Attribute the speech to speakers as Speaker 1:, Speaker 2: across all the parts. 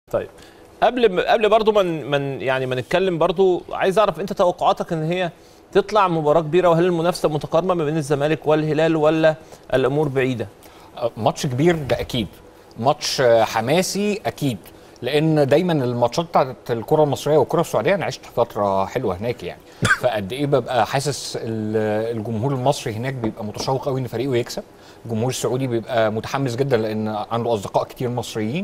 Speaker 1: طيب قبل ما- قبل برضو من من يعني ما نتكلم برضو عايز اعرف انت توقعاتك ان هي تطلع مباراه كبيره وهل المنافسه متقاربه ما بين الزمالك والهلال ولا الامور بعيده؟
Speaker 2: ماتش كبير ده اكيد ماتش آه، حماسي اكيد لان دايما الماتشات بتاعت الكره المصريه والكره السعوديه انا عشت فتره حلوه هناك يعني فقد ايه ببقى حاسس ال- الجمهور المصري هناك بيبقى متشوق قوي ان فريقه يكسب الجمهور السعودي بيبقى متحمس جدا لان عنده اصدقاء كتير مصريين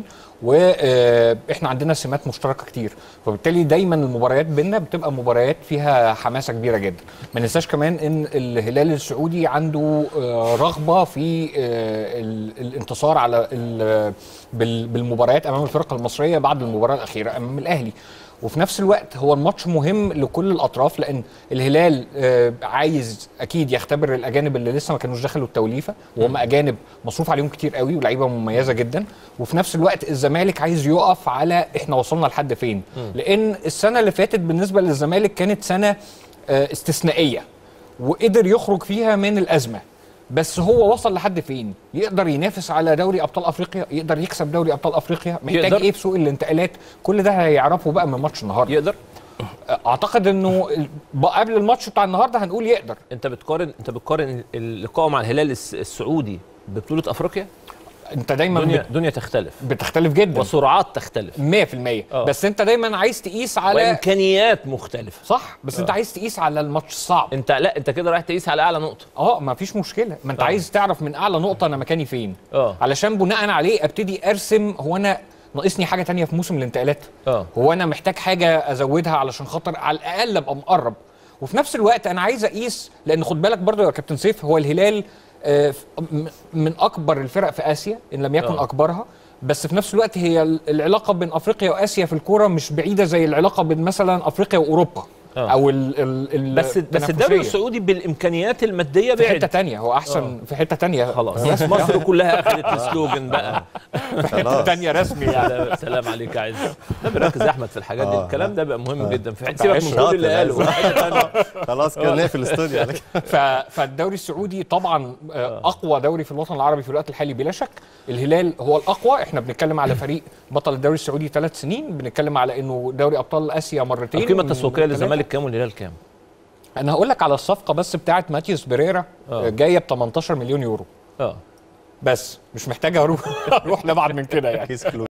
Speaker 2: واحنا عندنا سمات مشتركه كتير فبالتالي دايما المباريات بينا بتبقى مباريات فيها حماسه كبيره جدا ما ننساش كمان ان الهلال السعودي عنده آه، رغبه في آه، ال- الانتصار على ال- بال- بالمباريات امام الفرق المصريه بعد المباراه الاخيره امام الاهلي وفي نفس الوقت هو الماتش مهم لكل الاطراف لان الهلال آه، عايز اكيد يختبر الاجانب اللي لسه ما كانوش دخلوا التوليفه وهم اجانب مصروف عليهم كتير قوي ولاعيبه مميزه جدا وفي نفس الوقت الزمالك عايز يقف على احنا وصلنا لحد فين لان السنه اللي فاتت بالنسبه للزمالك كانت سنه آه، استثنائيه وقدر يخرج فيها من الازمه بس هو وصل لحد فين يقدر ينافس على دوري ابطال افريقيا يقدر يكسب دوري ابطال افريقيا محتاج
Speaker 1: يقدر.
Speaker 2: ايه في سوق الانتقالات كل ده هيعرفه بقى من ماتش النهارده
Speaker 1: يقدر؟
Speaker 2: اعتقد انه ال- بقى قبل الماتش بتاع النهارده هنقول يقدر
Speaker 1: انت بتقارن انت بتقارن اللقاء مع الهلال الس- السعودي ببطوله افريقيا
Speaker 2: انت دايما
Speaker 1: دنيا
Speaker 2: بت-
Speaker 1: دنيا تختلف
Speaker 2: بتختلف جدا
Speaker 1: وسرعات تختلف
Speaker 2: 100%
Speaker 1: آه.
Speaker 2: بس انت دايما عايز تقيس على
Speaker 1: وامكانيات مختلفه
Speaker 2: صح بس انت عايز تقيس على الماتش الصعب
Speaker 1: انت لا انت كده رايح تقيس على اعلى نقطه
Speaker 2: اه ما فيش مشكله ما انت
Speaker 1: آه.
Speaker 2: عايز تعرف من اعلى نقطه انا مكاني فين
Speaker 1: اه
Speaker 2: علشان بناء عليه ابتدي ارسم هو انا ناقصني حاجه تانية في موسم الانتقالات
Speaker 1: اه
Speaker 2: هو انا محتاج حاجه ازودها علشان خاطر على الاقل ابقى مقرب وفي نفس الوقت انا عايز اقيس لان خد بالك برضو يا كابتن سيف هو الهلال آه، ف- م- من اكبر الفرق في اسيا ان لم يكن
Speaker 1: آه.
Speaker 2: اكبرها بس في نفس الوقت هي ال- العلاقه بين افريقيا واسيا في الكوره مش بعيده زي العلاقه بين مثلا افريقيا واوروبا
Speaker 1: آه.
Speaker 2: او ال ال ال
Speaker 1: بس بس الدوري
Speaker 2: التنافسية.
Speaker 1: السعودي بالامكانيات الماديه
Speaker 2: في حته
Speaker 1: بعد
Speaker 2: تانية هو احسن في حته تانية
Speaker 1: خلاص ناس مصر كلها اخذت السلوجن بقى
Speaker 2: في حته تانية رسمي يعني
Speaker 1: سلام- سلام عليك يا عز ده بيركز يا احمد في الحاجات دي
Speaker 3: آه.
Speaker 1: الكلام ده بقى مهم جدا في
Speaker 2: أنت
Speaker 1: سيبك من
Speaker 2: عشرة
Speaker 1: كل اللي قاله حاجة تانية.
Speaker 3: خلاص كده نقفل الاستوديو على كده.
Speaker 2: ف... فالدوري السعودي طبعا آه، اقوى دوري في الوطن العربي في الوقت الحالي بلا شك الهلال هو الاقوى احنا بنتكلم على فريق بطل الدوري السعودي ثلاث سنين بنتكلم على انه دوري ابطال اسيا مرتين
Speaker 1: القيمه
Speaker 2: من-
Speaker 1: التسويقيه
Speaker 2: من ثلاثة.
Speaker 1: للزمالك كام والهلال كام؟
Speaker 2: انا هقول لك على الصفقه بس بتاعه ماتيوس بيريرا
Speaker 1: آه.
Speaker 2: آه، جايه ب 18 مليون يورو
Speaker 1: اه
Speaker 2: بس مش محتاج اروح اروح لبعض من كده يعني
Speaker 3: كيس كلوز